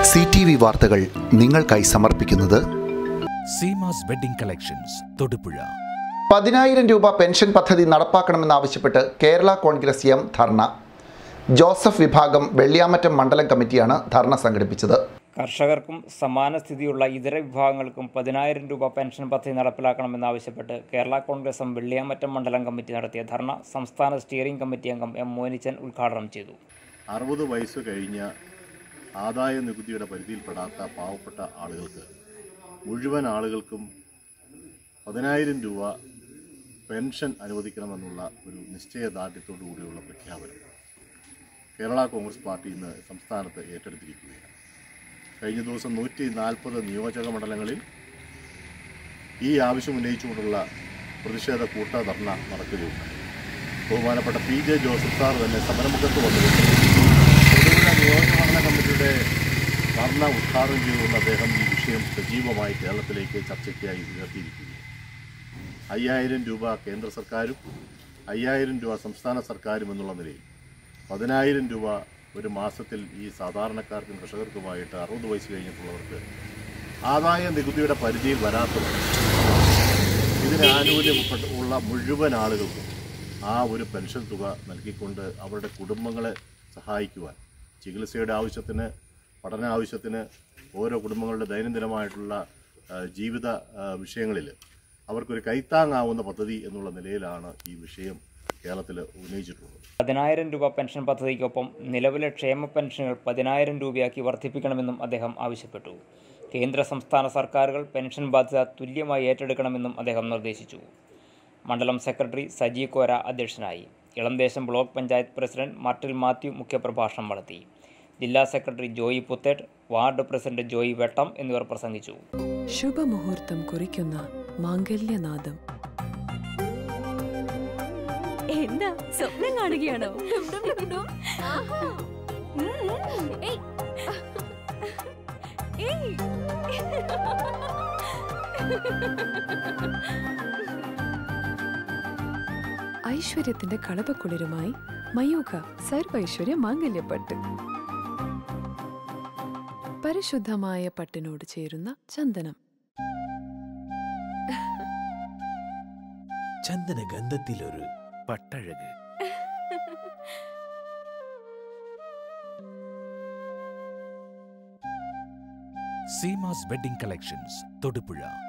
C T V വാർത്തകൾ നിങ്ങൾക്കായി സമർപ്പിക്കുന്നത് സീമാസ് വെഡിംഗ് കളക്ഷൻസ് തൊടുപുഴ പതിനായിരം രൂപ പെൻഷൻ പദ്ധതി നടപ്പാക്കണമെന്നാവശ്യപ്പെട്ട് കേരള കോൺഗ്രസ് എം ധർണ ജോസഫ് വിഭാഗം വെള്ളിയാമറ്റം മണ്ഡലം കമ്മിറ്റിയാണ് ധർണ സംഘടിപ്പിച്ചത് കർഷകർക്കും സമാന സ്ഥിതിയുള്ള ഇതര വിഭാഗങ്ങൾക്കും പതിനായിരം രൂപ പെൻഷൻ പദ്ധതി നടപ്പിലാക്കണമെന്നാവശ്യപ്പെട്ട് കേരള കോൺഗ്രസ് എം വെള്ളിയാമറ്റം മണ്ഡലം കമ്മിറ്റി നടത്തിയ ധർണ സംസ്ഥാന സ്റ്റിയറിംഗ് കമ്മിറ്റി അംഗം എം മോനിച്ചൻ ഉദ്ഘാടനം ചെയ്തു അറുപത് വയസ്സ് കഴിഞ്ഞ ആദായ നികുതിയുടെ പരിധിയിൽപ്പെടാത്ത പാവപ്പെട്ട ആളുകൾക്ക് മുഴുവൻ ആളുകൾക്കും പതിനായിരം രൂപ പെൻഷൻ അനുവദിക്കണമെന്നുള്ള ഒരു നിശ്ചയദാർഢ്യത്തോടു കൂടിയുള്ള പ്രഖ്യാപനം കേരള കോൺഗ്രസ് പാർട്ടി ഇന്ന് സംസ്ഥാനത്ത് ഏറ്റെടുത്തിരിക്കുകയാണ് കഴിഞ്ഞ ദിവസം നൂറ്റി നാൽപ്പത് നിയോജക മണ്ഡലങ്ങളിൽ ഈ ആവശ്യം ഉന്നയിച്ചുകൊണ്ടുള്ള പ്രതിഷേധ കൂട്ട ധർണ നടക്കുകയുണ്ടായി ബഹുമാനപ്പെട്ട പി ജെ ജോസഫ് സാർ തന്നെ സമരമുഖത്ത് വന്നുകൊണ്ട് തൊടുപുഴ നിയോജകമണ്ഡല കമ്മിറ്റിയുടെ ധർണ ഉദ്ഘാടനം ചെയ്തുകൊണ്ട് അദ്ദേഹം ഈ വിഷയം സജീവമായി കേരളത്തിലേക്ക് ചർച്ചയ്ക്കായി ഉയർത്തിയിരിക്കുകയാണ് അയ്യായിരം രൂപ കേന്ദ്ര സർക്കാരും അയ്യായിരം രൂപ സംസ്ഥാന സർക്കാരും എന്നുള്ള നിലയിൽ പതിനായിരം രൂപ ഒരു മാസത്തിൽ ഈ സാധാരണക്കാർക്കും കർഷകർക്കുമായിട്ട് അറുപത് വയസ്സ് കഴിഞ്ഞിട്ടുള്ളവർക്ക് ആദായ നികുതിയുടെ പരിധിയിൽ വരാത്തവർ ഇതിന് ആനുകൂല്യപ്പെട്ട ഉള്ള മുഴുവൻ ആളുകൾക്കും ആ ഒരു പെൻഷൻ തുക നൽകിക്കൊണ്ട് അവരുടെ കുടുംബങ്ങളെ സഹായിക്കുവാൻ ചികിത്സയുടെ ആവശ്യത്തിന് പഠന ആവശ്യത്തിന് ഓരോ കുടുംബങ്ങളുടെ ദൈനംദിനമായിട്ടുള്ള ആ, ജീവിത വിഷയങ്ങളിൽ അവർക്കൊരു കൈത്താങ്ങാവുന്ന പദ്ധതി എന്നുള്ള നിലയിലാണ് ഈ വിഷയം കേരളത്തിൽ ഉന്നയിച്ചിട്ടുള്ളത് പതിനായിരം രൂപ പെൻഷൻ പദ്ധതിക്കൊപ്പം നിലവിലെ ക്ഷേമ പെൻഷനുകൾ പതിനായിരം രൂപയാക്കി വർദ്ധിപ്പിക്കണമെന്നും അദ്ദേഹം ആവശ്യപ്പെട്ടു കേന്ദ്ര സംസ്ഥാന സർക്കാരുകൾ പെൻഷൻ ബാധ്യത തുല്യമായി ഏറ്റെടുക്കണമെന്നും അദ്ദേഹം നിർദ്ദേശിച്ചു മണ്ഡലം സെക്രട്ടറി സജി കോര അധ്യക്ഷനായി ഇളംദേശം ബ്ലോക്ക് പഞ്ചായത്ത് പ്രസിഡന്റ് മാർട്ടിൽ മാത്യു മുഖ്യപ്രഭാഷണം നടത്തി ജില്ലാ secretary Joy Puthettu ward president Joy Vettam എന്നിവർ പ്രസംഗിച്ചു ശുഭമുഹൂർത്തം കുറിക്കുന്ന മാംഗല്യനാദം എന്താ സ്വപ്നം കാണുകയാണോ ഏയ്. ഏയ്. ഐശ്വര്യത്തിന്റെ കളപക്കുളിരുമായി മയൂഖ സർവൈശ്വര്യ മാംഗല്യപ്പട്ട് പരിശുദ്ധമായ പട്ടിനോട് ചേരുന്ന ചന്ദനം ചന്ദന ഗന്ധത്തിലൊരു പട്ടഴക് സീമാസ് വെഡിംഗ് കളക്ഷൻസ് തൊടുപുഴ